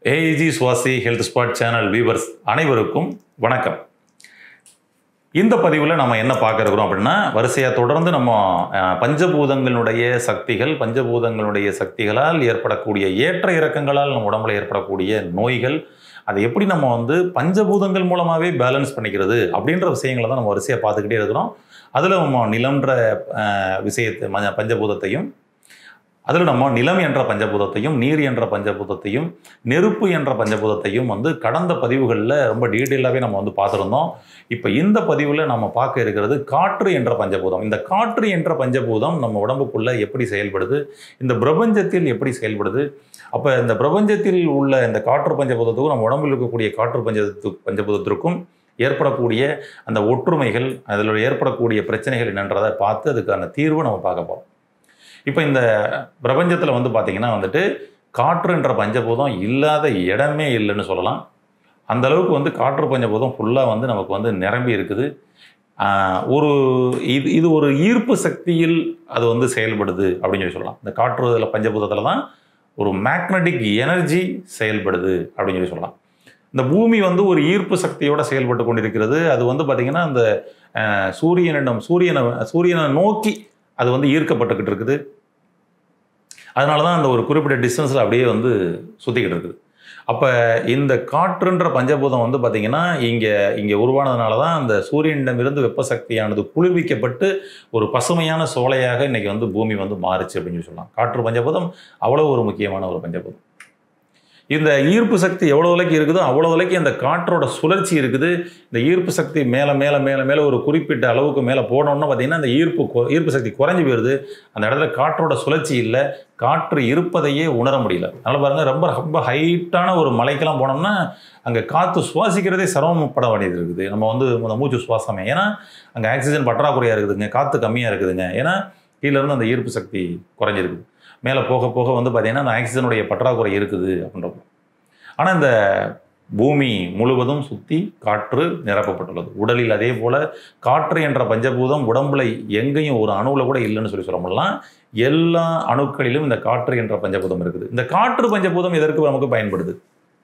AIG சுவாசி health spot channel viewers அனைவருக்கும் வணக்கம் இந்த பதிவில் நம்ம என்ன பார்க்க இருக்கிறோம் அப்படின்னா வரிசையாக தொடர்ந்து நம்ம அஹ், பஞ்சபூதங்களுடைய சக்திகள் பஞ்சபூதங்களுடைய சக்திகளால் ஏற்படக்கூடிய ஏற்ற இறக்கங்களால் நம்ம உடம்புல ஏற்படக்கூடிய நோய்கள் அதை எப்படி நம்ம வந்து பஞ்சபூதங்கள் மூலமாகவே பேலன்ஸ் பண்ணிக்கிறது அப்படின்ற விஷயங்களை தான் நம்ம வரிசையாக பார்த்துக்கிட்டே இருக்கிறோம் அதில் நம்ம நிலம்ன்ற அஹ், விஷயத்தை ம- பஞ்சபூதத்தையும் அதில் நம்ம நிலம் என்ற பஞ்சபூதத்தையும் நீர் என்ற பஞ்சபூதத்தையும் நெருப்பு என்ற பஞ்சபூதத்தையும் வந்து கடந்த பதிவுகளில் ரொம்ப டீட்டெயிலாகவே நம்ம வந்து பார்த்துருந்தோம் இப்போ இந்த பதிவில் நம்ம பார்க்க இருக்கிறது காற்று என்ற பஞ்சபூதம் இந்த காற்று என்ற பஞ்சபூதம் நம்ம உடம்புக்குள்ளே எப்படி செயல்படுது இந்த பிரபஞ்சத்தில் எப்படி செயல்படுது அப்போ இந்த பிரபஞ்சத்தில் உள்ள இந்த காற்று பஞ்சபூதத்துக்கும் நம்ம உடம்பில் இருக்கக்கூடிய காற்று பஞ்சத்து பஞ்சபூதத்திற்கும் ஏற்படக்கூடிய அந்த ஒற்றுமைகள் அதில் ஏற்படக்கூடிய பிரச்சனைகள் என்னன்றதை பார்த்து அதுக்கான தீர்வை நம்ம பார்க்க போகிறோம் இப்போ இந்த பிரபஞ்சத்தில் வந்து பார்த்திங்கன்னா வந்துட்டு காற்றுன்ற பஞ்சபூதம் இல்லாத இடமே இல்லைன்னு சொல்லலாம் அந்த அளவுக்கு வந்து காற்று பஞ்சபூதம் ஃபுல்லாக வந்து நமக்கு வந்து நிரம்பி இருக்குது ஆஹ் ஒரு இது இது ஒரு ஈர்ப்பு சக்தியில் அது வந்து செயல்படுது அப்படின்னு சொல்லி சொல்லலாம் இந்த காற்று இதில் பஞ்சபூதத்தில் தான் ஒரு மேக்னட்டிக் எனர்ஜி செயல்படுது அப்படின்னு சொல்லி சொல்லலாம் இந்த பூமி வந்து ஒரு ஈர்ப்பு சக்தியோட செயல்பட்டு கொண்டிருக்கிறது அது வந்து பார்த்திங்கன்னா அந்த ஆஹ், சூரியனிடம் சூரியனை சூரியனை நோக்கி அது வந்து ஈர்க்கப்பட்டுக்கிட்டு இருக்குது அதனால தான் அந்த ஒரு குறிப்பிட்ட டிஸ்டன்ஸில் அப்படியே வந்து சுற்றிக்கிட்டு இருக்குது அப்போ இந்த காற்றுன்ற பஞ்சபூதம் வந்து பார்த்திங்கன்னா இங்கே இங்கே உருவானதுனால தான் அந்த சூரியனிடமிருந்து வெப்ப சக்தியானது குளிர்விக்கப்பட்டு ஒரு பசுமையான சோலையாக இன்னைக்கு வந்து பூமி வந்து மாறுச்சு அப்படின்னு சொல்லி சொல்லலாம் காற்று பஞ்சபூதம் அவ்வளோ ஒரு முக்கியமான ஒரு பஞ்சபூதம் இந்த ஈர்ப்பு சக்தி எவ்வளோ விலைக்கு இருக்குதோ அவ்வளோ விலைக்கு அந்த காற்றோட சுழற்சி இருக்குது இந்த ஈர்ப்பு சக்தி மேலே மேலே மேலே மேலே ஒரு குறிப்பிட்ட அளவுக்கு மேலே போனோம்னா பார்த்தீங்கன்னா அந்த ஈர்ப்பு கொ- ஈர்ப்பு சக்தி குறைஞ்சி போயிடுது அந்த இடத்துல காற்றோட சுழற்சி இல்லை காற்று இருப்பதையே உணர முடியல அதனால் பாருங்கள் ரொம்ப ரொம்ப ஹைட்டான ஒரு மலைக்கெல்லாம் போனோம்னா அங்கே காற்று சுவாசிக்கிறதே சிரமப்பட வேண்டியது இருக்குது நம்ம வந்து அந்த மூச்சு சுவாசமே ஏன்னா அங்கே ஆக்சிஜன் பற்றாக்குறையாக இருக்குதுங்க காற்று கம்மியாக இருக்குதுங்க ஏன்னா கீழ இருந்து அந்த ஈர்ப்பு சக்தி குறைஞ்சிருக்குது மேலே போக போக வந்து பார்த்தீங்கன்னா அந்த ஆக்சிஜனுடைய பற்றாக்குறை இருக்குது அப்படின்றப்போ ஆனால் இந்த பூமி முழுவதும் சுற்றி காற்று நிரப்பப்பட்டுள்ளது உடலில் அதே போல் காற்று என்ற பஞ்சபூதம் உடம்புல எங்கேயும் ஒரு அணுவில் கூட இல்லைன்னு சொல்லி சொல்ல முடியலாம் எல்லா அணுக்களிலும் இந்த காற்று என்ற பஞ்சபூதம் இருக்குது இந்த காற்று பஞ்சபூதம் எதற்கு நமக்கு பயன்படுது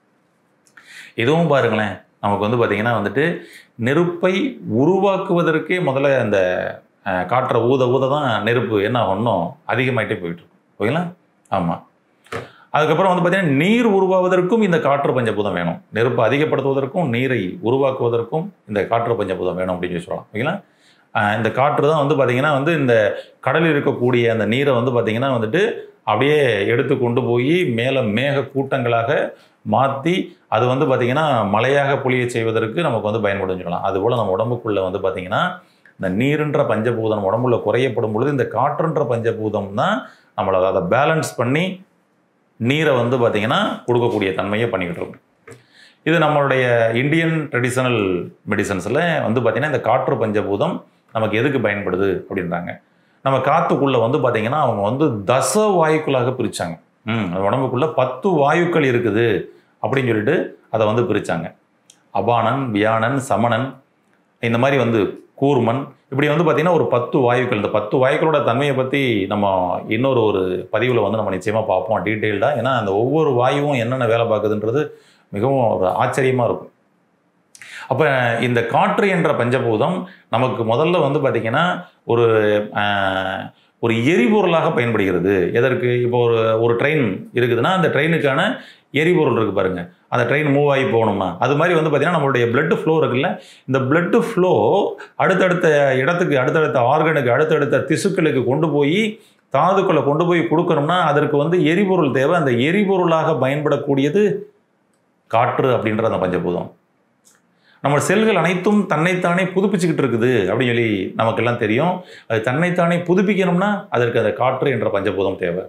இதுவும் பாருங்களேன் நமக்கு வந்து பார்த்திங்கன்னா வந்துட்டு நெருப்பை உருவாக்குவதற்கே முதல்ல அந்த அஹ், காற்றை ஊத ஊத தான் நெருப்பு என்ன ஆகணும் அதிகமாயிட்டே போயிட்டு இருக்கும் ஓகேங்களா ஆமாம் அதுக்கப்புறம் வந்து பார்த்தீங்கன்னா நீர் உருவாவதற்கும் இந்த காற்று பஞ்சபூதம் வேணும் நெருப்பு அதிகப்படுத்துவதற்கும் நீரை உருவாக்குவதற்கும் இந்த காற்று பஞ்சபூதம் வேணும் அப்படின்னு சொல்லி சொல்லலாம் ஓகேங்களா ஆஹ் இந்த காற்று தான் வந்து பார்த்தீங்கன்னா வந்து இந்த கடலில் இருக்கக்கூடிய அந்த நீரை வந்து பார்த்தீங்கன்னா வந்துட்டு அப்படியே எடுத்து கொண்டு போய் மேலே மேக கூட்டங்களாக மாற்றி அது வந்து பார்த்திங்கன்னா மழையாக பொழிய செய்வதற்கு நமக்கு வந்து பயன்படுன்னு சொல்லலாம் அதுபோல் நம்ம உடம்புக்குள்ளே வந்து பார்த்திங்கன்னா இந்த நீருன்ற பஞ்சபூதம் நம்ம உடம்புல குறையப்படும் பொழுது இந்த காற்றுன்ற பஞ்சபூதம் தான் நம்மளை அதை பேலன்ஸ் பண்ணி நீரை வந்து பார்த்திங்கன்னா கொடுக்கக்கூடிய தன்மையை பண்ணிக்கிட்டு இருக்கும் இது நம்மளுடைய இந்தியன் ட்ரெடிஷனல் மெடிசன்ஸில் வந்து பார்த்திங்கன்னா இந்த காற்று பஞ்சபூதம் நமக்கு எதுக்கு பயன்படுது அப்படின்றாங்க நம்ம காற்றுக்குள்ளே வந்து பார்த்திங்கன்னா அவங்க வந்து தச வாயுக்களாக பிரித்தாங்க ம் அது உடம்புக்குள்ளே பத்து வாயுக்கள் இருக்குது அப்படின்னு சொல்லிட்டு அதை வந்து பிரித்தாங்க அபானன் வியானன் சமணன் இந்த மாதிரி வந்து கூர்மன் இப்படி வந்து பார்த்திங்கன்னா ஒரு பத்து வாயுக்கள் இந்த பத்து வாயுக்களோட தன்மையை பற்றி நம்ம இன்னொரு ஒரு பதிவில் வந்து நம்ம நிச்சயமாக பார்ப்போம் டீட்டெயில்டாக ஏன்னா அந்த ஒவ்வொரு வாயுவும் என்னென்ன வேலை பார்க்குதுன்றது மிகவும் ஒரு ஆச்சரியமாக இருக்கும் அப்போ இந்த காற்று என்ற பஞ்சபூதம் நமக்கு முதல்ல வந்து பார்த்திங்கன்னா ஒரு ஆஹ், ஒரு எரிபொருளாக பயன்படுகிறது எதற்கு இப்போ ஒரு ஒரு ட்ரெயின் இருக்குதுன்னா அந்த ட்ரெயினுக்கான எரிபொருள் இருக்குது பாருங்கள் அந்த ட்ரெயின் மூவ் ஆகி போகணும்னா அது மாதிரி வந்து பார்த்திங்கன்னா நம்மளுடைய blood ஃப்ளோ இருக்குல்ல இந்த blood ஃப்ளோ அடுத்தடுத்த இடத்துக்கு அடுத்தடுத்த ஆர்கனுக்கு அடுத்தடுத்த திசுக்களுக்கு கொண்டு போய் தாதுக்களை கொண்டு போய் கொடுக்கணும்னா அதற்கு வந்து எரிபொருள் தேவை அந்த எரிபொருளாக பயன்படக்கூடியது காற்று அப்படின்ற அந்த பஞ்சபூதம் நம்ம செல்கள் அனைத்தும் தன்னைத்தானே புதுப்பிச்சுக்கிட்டு இருக்குது அப்படின்னு சொல்லி நமக்கெல்லாம் தெரியும் அது தன்னைத்தானே புதுப்பிக்கணும்னா அதற்கு அந்த காற்று என்ற பஞ்சபூதம் தேவை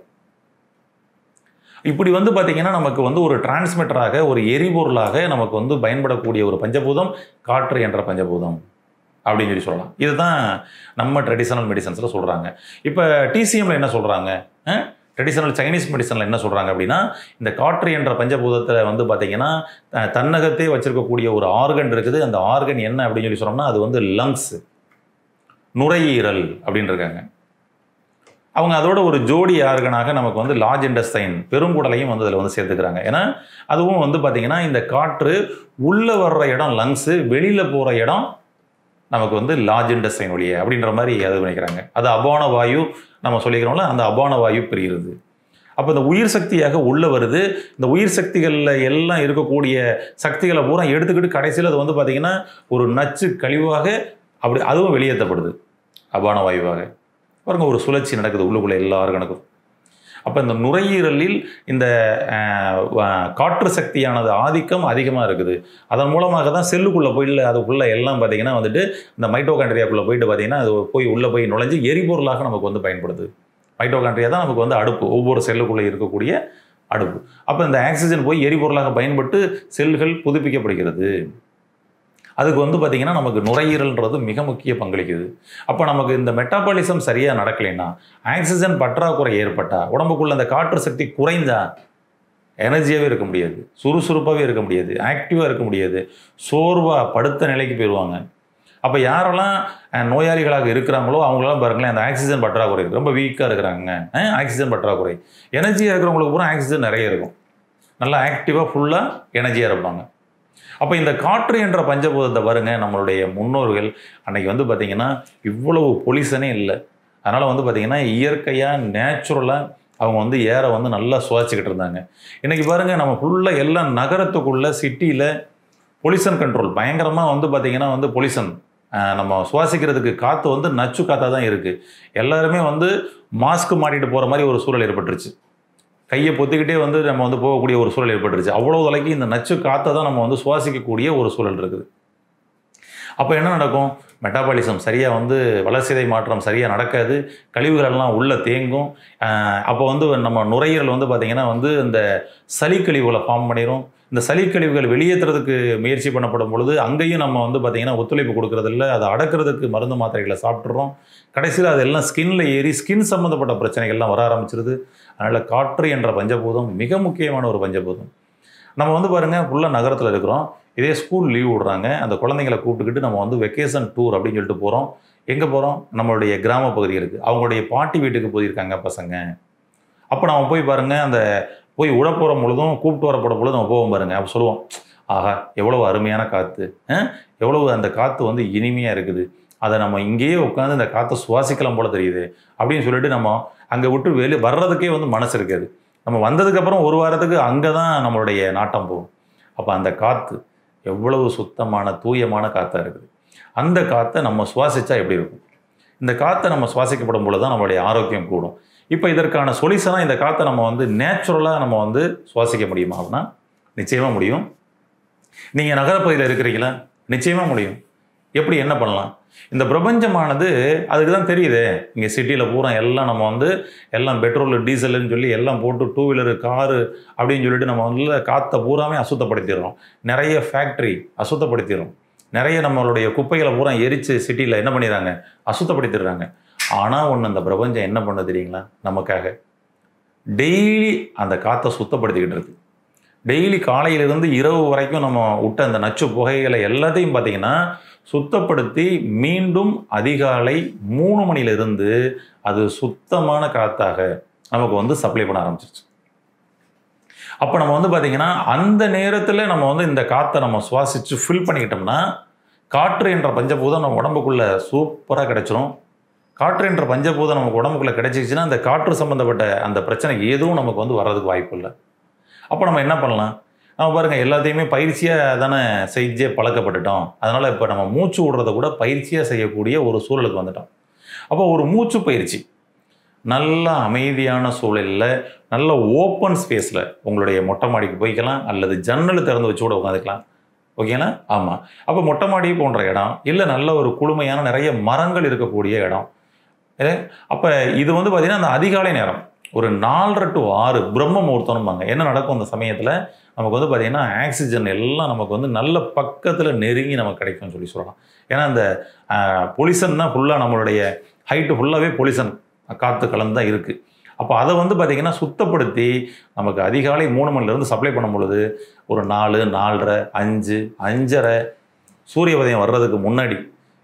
இப்படி வந்து பார்த்தீங்கன்னா நமக்கு வந்து ஒரு டிரான்ஸ்மிட்டராக ஒரு எரிபொருளாக நமக்கு வந்து பயன்படக்கூடிய ஒரு பஞ்சபூதம் காற்று என்ற பஞ்சபூதம் அப்படின்னு சொல்லி சொல்லலாம் இதுதான் நம்ம ட்ரெடிஷனல் மெடிசன்ஸில் சொல்கிறாங்க இப்போ டிசிஎம்ல என்ன சொல்கிறாங்க ட்ரெடிஷனல் சைனீஸ் மெடிசனில் என்ன சொல்கிறாங்க அப்படின்னா இந்த காற்று என்ற பஞ்சபூதத்தில் வந்து பார்த்தீங்கன்னா த- தன்னகத்தே வச்சிருக்கக்கூடிய ஒரு ஆர்கன் இருக்குது அந்த ஆர்கன் என்ன அப்படின்னு சொல்லி சொன்னோம்னா அது வந்து லங்ஸ் நுரையீரல் அப்படின்னு இருக்காங்க அவங்க அதோட ஒரு ஜோடி ஆர்கனாக நமக்கு வந்து லார்ஜ் இண்டஸ்டைன் பெருங்குடலையும் வந்து அதில் வந்து சேர்த்துக்கிறாங்க ஏன்னா அதுவும் வந்து பார்த்திங்கன்னா இந்த காற்று உள்ளே வர்ற இடம் லங்ஸு வெளியில் போகிற இடம் நமக்கு வந்து லார்ஜ் இண்டஸ்டைன் வழியே அப்படின்ற மாதிரி அது பண்ணிக்கிறாங்க அது அபான வாயு நம்ம சொல்லிக்கிறோம்ல அந்த அபான வாயு பிரிகிறது அப்போ இந்த உயிர் சக்தியாக உள்ளே வருது இந்த உயிர் சக்திகளில் எல்லாம் இருக்கக்கூடிய சக்திகளை பூரா எடுத்துக்கிட்டு கடைசியில் அது வந்து பார்த்திங்கன்னா ஒரு நச்சு கழிவாக அப்படி அதுவும் வெளியேற்றப்படுது அபான வாயுவாக பாருங்க ஒரு சுழற்சி நடக்குது உள்ளுக்குள்ளே எல்லா ஆர்கனுக்கும் அப்போ இந்த நுரையீரலில் இந்த அஹ், வ- காற்று சக்தியானது ஆதிக்கம் அதிகமாக இருக்குது அதன் மூலமாக தான் செல்லுக்குள்ளே போயிட்டு அதுக்குள்ளே எல்லாம் பார்த்தீங்கன்னா வந்துட்டு இந்த மைட்டோகாண்ட்ரியாக்குள்ளே போயிட்டு பார்த்தீங்கன்னா அது போய் உள்ளே போய் நுழைஞ்சு எரிபொருளாக நமக்கு வந்து பயன்படுது மைட்டோகாண்ட்ரியா தான் நமக்கு வந்து அடுப்பு ஒவ்வொரு செல்லுக்குள்ளே இருக்கக்கூடிய அடுப்பு அப்போ இந்த ஆக்சிஜன் போய் எரிபொருளாக பயன்பட்டு செல்கள் புதுப்பிக்கப்படுகிறது அதுக்கு வந்து பார்த்திங்கன்னா நமக்கு நுரையீரல்ன்றது மிக முக்கிய பங்களிக்குது அப்போ நமக்கு இந்த மெட்டாபாலிசம் சரியாக நடக்கலைன்னா ஆக்சிஜன் பற்றாக்குறை ஏற்பட்டா உடம்புக்குள்ள அந்த காற்று சக்தி குறைந்தா எனர்ஜியாகவே இருக்க முடியாது சுறுசுறுப்பாகவே இருக்க முடியாது ஆக்டிவாக இருக்க முடியாது சோர்வாக படுத்த நிலைக்கு போயிடுவாங்க அப்போ யாரெல்லாம் அஹ், நோயாளிகளாக இருக்கிறாங்களோ அவங்களாம் பாருங்களேன் அந்த ஆக்சிஜன் பற்றாக்குறை இருக்கு ரொம்ப வீக்காக இருக்கிறாங்க அஹ், ஆக்சிஜன் பற்றாக்குறை எனர்ஜியாக இருக்கிறவங்களுக்கு பூரா ஆக்சிஜன் நிறைய இருக்கும் நல்லா ஆக்டிவாக ஃபுல்லாக எனர்ஜியாக இருப்பாங்க அப்போ இந்த காற்று என்ற பஞ்சபூதத்தை பாருங்க நம்மளுடைய முன்னோர்கள் அன்னைக்கு வந்து பார்த்திங்கன்னா இவ்வளவு பொலிசனே இல்லை அதனால் வந்து பார்த்திங்கன்னா இயற்கையாக நேச்சுரலாக அவங்க வந்து ஏரை வந்து நல்லா சுவாசிக்கிட்டு இருந்தாங்க இன்றைக்கி பாருங்கள் நம்ம ஃபுல்லாக எல்லாம் நகரத்துக்குள்ளே சிட்டியில் பொலியூஷன் கண்ட்ரோல் பயங்கரமாக வந்து பார்த்திங்கன்னா வந்து பொலியூஷன் நம்ம சுவாசிக்கிறதுக்கு காற்று வந்து நச்சு காற்றாக தான் இருக்குது எல்லாருமே வந்து மாஸ்க் மாட்டிட்டு போகிற மாதிரி ஒரு சூழல் ஏற்பட்டுருச்சு கையை பொத்திக்கிட்டே வந்து நம்ம வந்து போகக்கூடிய ஒரு சூழல் ஏற்பட்டுருச்சு அவ்வளோ தொலைக்கு இந்த நச்சு காற்றை தான் நம்ம வந்து சுவாசிக்கக்கூடிய ஒரு சூழல் இருக்குது அப்போ என்ன நடக்கும் மெட்டாபாலிசம் சரியாக வந்து வளர்சிதை மாற்றம் சரியாக நடக்காது கழிவுகள் எல்லாம் உள்ளே தேங்கும் ஆஹ் அப்போ வந்து நம்ம நுரையீரல் வந்து பார்த்திங்கன்னா வந்து இந்த சளி கழிவுகளை ஃபார்ம் பண்ணிடும் இந்த சளி கழிவுகள் வெளியேற்றுறதுக்கு முயற்சி பண்ணப்படும் பொழுது அங்கேயும் நம்ம வந்து பார்த்திங்கன்னா ஒத்துழைப்பு கொடுக்கறதில்ல அதை அடக்கிறதுக்கு மருந்து மாத்திரைகளை சாப்பிட்றோம் கடைசியில் அதெல்லாம் ஸ்கின்ல ஏறி ஸ்கின் சம்மந்தப்பட்ட பிரச்சனைகள்லாம் வர ஆரம்பிச்சிருது அதனால் காற்று என்ற பஞ்சபூதம் மிக முக்கியமான ஒரு பஞ்சபூதம் நம்ம வந்து பாருங்கள் ஃபுல்லாக நகரத்தில் இருக்கிறோம் இதே ஸ்கூல் லீவ் விடுறாங்க அந்த குழந்தைங்களை கூப்பிட்டுக்கிட்டு நம்ம வந்து வெக்கேஷன் டூர் அப்படின்னு சொல்லிட்டு போகிறோம் எங்கே போகிறோம் நம்மளுடைய கிராம பகுதிகளுக்கு அவங்களுடைய பாட்டி வீட்டுக்கு போயிருக்காங்க பசங்க அப்போ நம்ம போய் பாருங்கள் அந்த போய் உட போகிற பொழுதும் கூப்பிட்டு வர போகிற பொழுதும் நம்ம போவோம் பாருங்க அப்போ சொல்லுவோம் ஆஹா எவ்வளவு அருமையான காற்று எவ்வளவு அந்த காற்று வந்து இனிமையாக இருக்குது அதை நம்ம இங்கேயே உட்காந்து இந்த காற்றை சுவாசிக்கலாம் போல தெரியுது அப்படின்னு சொல்லிட்டு நம்ம அங்கே விட்டு வெளியே வர்றதுக்கே வந்து மனசு இருக்காது நம்ம வந்ததுக்கப்புறம் ஒரு வாரத்துக்கு அங்கே தான் நம்மளுடைய நாட்டம் போகும் அப்போ அந்த காற்று எவ்வளவு சுத்தமான தூயமான காற்றா இருக்குது அந்த காற்றை நம்ம சுவாசிச்சா எப்படி இருக்கும் இந்த காற்றை நம்ம சுவாசிக்கப்படும் பொழுது தான் நம்மளுடைய ஆரோக்கியம் கூடும் இப்போ இதற்கான சொல்யூஷனாக இந்த காற்றை நம்ம வந்து நேச்சுரலாக நம்ம வந்து சுவாசிக்க முடியுமா அப்படின்னா நிச்சயமாக முடியும் நீங்கள் நகரப்பகுதியில் இருக்கிறீங்களா நிச்சயமாக முடியும் எப்படி என்ன பண்ணலாம் இந்த பிரபஞ்சமானது அதுக்கு தான் தெரியுதே இங்கே சிட்டியில் பூரா எல்லாம் நம்ம வந்து எல்லாம் பெட்ரோல் டீசல்னு சொல்லி எல்லாம் போட்டு டூ வீலரு காரு அப்படின்னு சொல்லிட்டு நம்ம வந்து காற்றை பூராமே அசுத்தப்படுத்திடுறோம் நிறைய ஃபேக்ட்ரி அசுத்தப்படுத்திடுறோம் நிறைய நம்மளுடைய குப்பைகளை பூரா எரித்து சிட்டியில் என்ன பண்ணிடுறாங்க அசுத்தப்படுத்திடுறாங்க ஆனால் ஒன்று அந்த பிரபஞ்சம் என்ன பண்ண தெரியுங்களா நமக்காக டெய்லி அந்த காற்றை சுத்தப்படுத்திக்கிட்டு இருக்கு டெய்லி காலையிலிருந்து இரவு வரைக்கும் நம்ம விட்ட அந்த நச்சு புகைகளை எல்லாத்தையும் பார்த்தீங்கன்னா சுத்தப்படுத்தி மீண்டும் அதிகாலை மூணு மணிலிருந்து அது சுத்தமான காத்தாக நமக்கு வந்து சப்ளை பண்ண ஆரம்பிச்சிருச்சு அப்போ நம்ம வந்து பார்த்தீங்கன்னா அந்த நேரத்தில் நம்ம வந்து இந்த காற்றை நம்ம சுவாசித்து ஃபில் பண்ணிக்கிட்டோம்னா காற்று என்ற பஞ்சபூதம் நம்ம உடம்புக்குள்ளே சூப்பராக கிடைச்சிரும் காற்று என்ற பஞ்சபூதம் நமக்கு உடம்புக்குள்ளே கிடைச்சிச்சுன்னா அந்த காற்று சம்மந்தப்பட்ட அந்த பிரச்சனை எதுவும் நமக்கு வந்து வர்றதுக்கு வாய்ப்பு இல்லை அப்போ நம்ம என்ன பண்ணலாம் நம்ம பாருங்கள் எல்லாத்தையுமே பயிற்சியாக தானே செஞ்சே பழக்கப்பட்டுட்டோம் அதனால் இப்போ நம்ம மூச்சு விடுறத கூட பயிற்சியாக செய்யக்கூடிய ஒரு சூழலுக்கு வந்துட்டோம் அப்போ ஒரு மூச்சு பயிற்சி நல்ல அமைதியான சூழலில் நல்ல ஓப்பன் ஸ்பேஸில் உங்களுடைய மொட்டை மாடிக்கு போய்க்கலாம் அல்லது ஜன்னல் திறந்து வச்சு கூட உட்காந்துக்கலாம் ஓகேங்களா ஆமாம் அப்போ மொட்டை மாடி போன்ற இடம் இல்லை நல்ல ஒரு குளுமையான நிறைய மரங்கள் இருக்கக்கூடிய இடம் அப்போ இது வந்து பார்த்திங்கன்னா அந்த அதிகாலை நேரம் ஒரு நாலரை டு ஆறு பிரம்ம முகூர்த்தம்பாங்க என்ன நடக்கும் அந்த சமயத்தில் நமக்கு வந்து பார்த்திங்கன்னா ஆக்சிஜன் எல்லாம் நமக்கு வந்து நல்ல பக்கத்தில் நெருங்கி நமக்கு கிடைக்கும்னு சொல்லி சொல்லலாம் ஏன்னா அந்த பொலிசன் தான் ஃபுல்லாக நம்மளுடைய ஹைட்டு ஃபுல்லாகவே பொலிசன் காற்று கலந்து தான் இருக்குது அப்போ அதை வந்து பார்த்திங்கன்னா சுத்தப்படுத்தி நமக்கு அதிகாலை மூணு மணிலேருந்து சப்ளை பண்ணும் பொழுது ஒரு நாலு நாலரை அஞ்சு அஞ்சரை சூரிய உதயம் வர்றதுக்கு முன்னாடி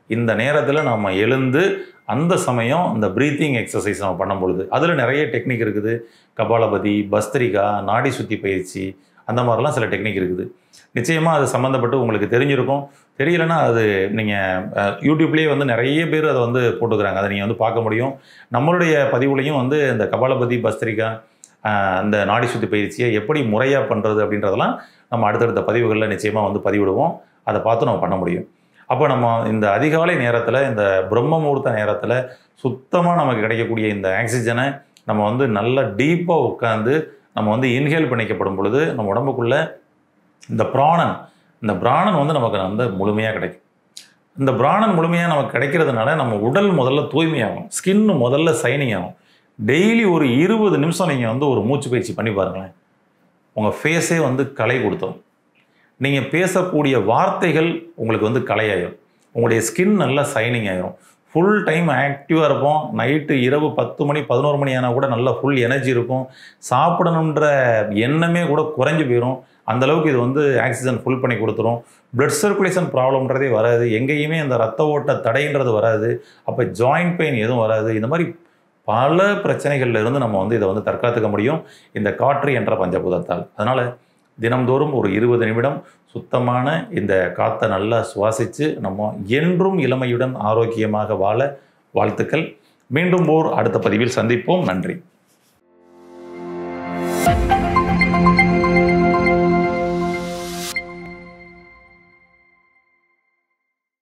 இந்த நேரத்தில் நம்ம எழுந்து அந்த சமயம் இந்த ப்ரீத்திங் எக்ஸசைஸ் நம்ம பண்ணும் பொழுது அதில் நிறைய டெக்னிக் இருக்குது கபாலபதி பஸ்திரிகா நாடி சுத்தி பயிற்சி அந்த மாதிரிலாம் சில டெக்னிக் இருக்குது நிச்சயமாக அது சம்மந்தப்பட்டு உங்களுக்கு தெரிஞ்சிருக்கும் தெரியலன்னா அது நீங்கள் யூடியூப்லேயே வந்து நிறைய பேர் அதை வந்து போட்டுக்கிறாங்க அதை நீங்கள் வந்து பார்க்க முடியும் நம்மளுடைய பதிவுலையும் வந்து இந்த கபாலபதி பஸ்திரிகா அஹ், அந்த நாடி சுத்தி பயிற்சியை எப்படி முறையாக பண்ணுறது அப்படின்றதெல்லாம் நம்ம அடுத்தடுத்த பதிவுகளில் நிச்சயமாக வந்து பதிவிடுவோம் அதை பார்த்து நம்ம பண்ண முடியும் அப்போ நம்ம இந்த அதிகாலை நேரத்தில் இந்த பிரம்ம முகூர்த்த நேரத்தில் சுத்தமாக நமக்கு கிடைக்கக்கூடிய இந்த ஆக்சிஜனை நம்ம வந்து நல்லா டீப்பாக உட்காந்து நம்ம வந்து இன்ஹேல் பண்ணிக்கப்படும் பொழுது நம்ம உடம்புக்குள்ள இந்த பிராணன் இந்த பிராணன் வந்து நமக்கு வந்து முழுமையாக கிடைக்கும் இந்த பிராணன் முழுமையாக நமக்கு கிடைக்கிறதுனால நம்ம உடல் முதல்ல தூய்மையாகும் ஸ்கின்னு முதல்ல சைனிங் ஆகும் டெய்லி ஒரு இருபது நிமிஷம் நீங்கள் வந்து ஒரு மூச்சு பயிற்சி பண்ணி பாருங்களேன் உங்கள் ஃபேஸே வந்து களை கொடுத்தோம் நீங்கள் பேசக்கூடிய வார்த்தைகள் உங்களுக்கு வந்து கலையாயிரும் உங்களுடைய ஸ்கின் நல்லா சைனிங் ஆயிரும் ஃபுல் டைம் ஆக்டிவாக இருப்போம் நைட்டு இரவு பத்து மணி பதினோரு மணி ஆனால் கூட நல்லா ஃபுல் எனர்ஜி இருக்கும் சாப்பிடணுன்ற எண்ணமே கூட குறைஞ்சு போயிடும் அந்த அளவுக்கு இது வந்து ஆக்சிஜன் ஃபுல் பண்ணி கொடுத்துரும் blood சர்க்குலேஷன் ப்ராப்ளம்ன்றதே வராது எங்கேயுமே அந்த ரத்த ஓட்ட தடைன்றது வராது அப்போ ஜாயிண்ட் பெயின் எதுவும் வராது இந்த மாதிரி பல பிரச்சனைகள்ல இருந்து நம்ம வந்து இதை வந்து தற்காத்துக்க முடியும் இந்த காற்று என்ற பஞ்சபூதத்தால் அதனால் தினம்தோறும் ஒரு இருபது நிமிடம் சுத்தமான இந்த காற்றை நல்லா சுவாசித்து நம்ம என்றும் இளமையுடன் ஆரோக்கியமாக வாழ வாழ்த்துக்கள் மீண்டும் ஓர் அடுத்த பதிவில் சந்திப்போம் நன்றி